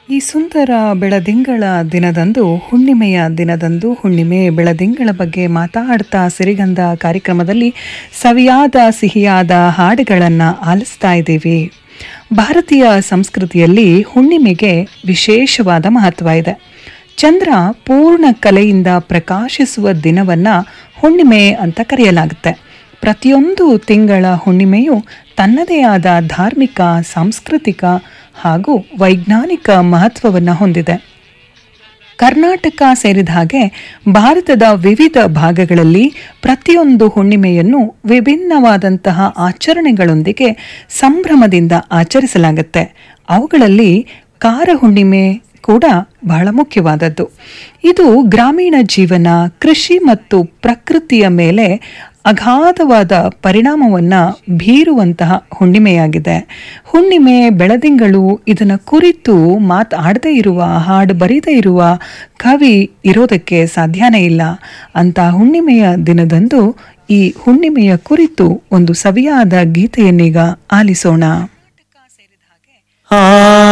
ಈ ಸುಂದರ ಬೆಳದಿಂಗಳ ದಿನದಂದು ಹುಣ್ಣಿಮೆಯ ದಿನದಂದು ಹುಣ್ಣಿಮೆ ಬೆಳದಿಂಗಳ ಬಗ್ಗೆ ಮಾತಾಡ್ತಾ ಸಿರಿಗಂಧ ಕಾರ್ಯಕ್ರಮದಲ್ಲಿ ಸವಿಯಾದ ಸಿಹಿಯಾದ ಹಾಡುಗಳನ್ನು ಆಲಿಸ್ತಾ ಇದ್ದೀವಿ ಭಾರತೀಯ ಸಂಸ್ಕೃತಿಯಲ್ಲಿ ಹುಣ್ಣಿಮೆಗೆ ವಿಶೇಷವಾದ ಮಹತ್ವ ಇದೆ ಚಂದ್ರ ಪೂರ್ಣ ಕಲೆಯಿಂದ ಪ್ರಕಾಶಿಸುವ ದಿನವನ್ನ ಹುಣ್ಣಿಮೆ ಅಂತ ಕರೆಯಲಾಗುತ್ತೆ ಪ್ರತಿಯೊಂದು ತಿಂಗಳ ಹುಣ್ಣಿಮೆಯು ತನ್ನದೇ ಆದ ಧಾರ್ಮಿಕ ಸಾಂಸ್ಕೃತಿಕ ಹಾಗೂ ವೈಜ್ಞಾನಿಕ ಮಹತ್ವವನ್ನು ಹೊಂದಿದೆ ಕರ್ನಾಟಕ ಸೇರಿದ ಹಾಗೆ ಭಾರತದ ವಿವಿಧ ಭಾಗಗಳಲ್ಲಿ ಪ್ರತಿಯೊಂದು ಹುಣ್ಣಿಮೆಯನ್ನು ವಿಭಿನ್ನವಾದಂತಹ ಆಚರಣೆಗಳೊಂದಿಗೆ ಸಂಭ್ರಮದಿಂದ ಆಚರಿಸಲಾಗುತ್ತೆ ಅವುಗಳಲ್ಲಿ ಕಾರ ಹುಣ್ಣಿಮೆ ಕೂಡ ಬಹಳ ಮುಖ್ಯವಾದದ್ದು ಇದು ಗ್ರಾಮೀಣ ಜೀವನ ಕೃಷಿ ಮತ್ತು ಪ್ರಕೃತಿಯ ಮೇಲೆ ಅಗಾಧವಾದ ಪರಿಣಾಮವನ್ನು ಬೀರುವಂತಹ ಹುಣ್ಣಿಮೆಯಾಗಿದೆ ಹುಣ್ಣಿಮೆ ಬೆಳದಿಂಗಳು ಇದನ್ನ ಕುರಿತು ಮಾತಾಡದೇ ಇರುವ ಹಾಡು ಬರೀದೇ ಇರುವ ಕವಿ ಇರೋದಕ್ಕೆ ಸಾಧ್ಯನೇ ಇಲ್ಲ ಅಂತ ಹುಣ್ಣಿಮೆಯ ದಿನದಂದು ಈ ಹುಣ್ಣಿಮೆಯ ಕುರಿತು ಒಂದು ಸವಿಯಾದ ಗೀತೆಯನ್ನೀಗ ಆಲಿಸೋಣ ಆ